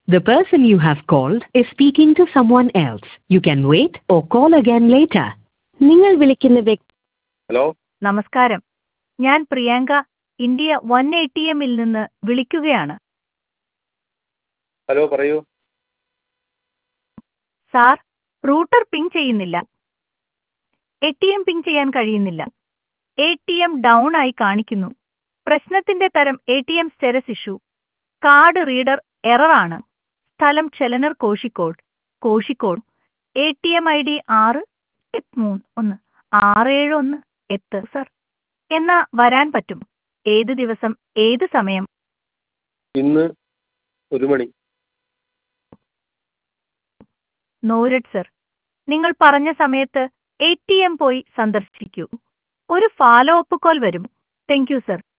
The person you have called is speaking to someone else. You can wait or call again later. നിങ്ങൾ വിളിക്കുന്ന വ്യക്തി hello നമസ്കാരം ഞാൻ Priyanka India one A T എമ്മിൽ നിന്ന് വിളിക്കുകയാണ് ഹലോ പറയൂ സാർ റൂട്ടർ പിങ് ചെയ്യുന്നില്ല എ ടി എം പിങ് ചെയ്യാൻ കഴിയുന്നില്ല എ ടി എം ഡൗൺ ആയി കാണിക്കുന്നു പ്രശ്നത്തിന്റെ തരം A T M status issue card reader error ആണ് സ്ഥലം ചെലനർ Kozhikode Kozhikode A T M I D ആറ് എട്ട് മൂന്ന് ഒന്ന് ആറ് ഏഴ് ഒന്ന് എത്ത് സർ എന്നാ വരാൻ പറ്റും ഏത് ദിവസം ഏത് സമയം ഇന്ന് ഒരു മണി നോരഡ് സർ നിങ്ങൾ പറഞ്ഞ സമയത്ത് എ ടി എം പോയി സന്ദർശിക്കൂ ഒരു ഫോളോ അപ്പ് കോൾ വരും താങ്ക് യു സർ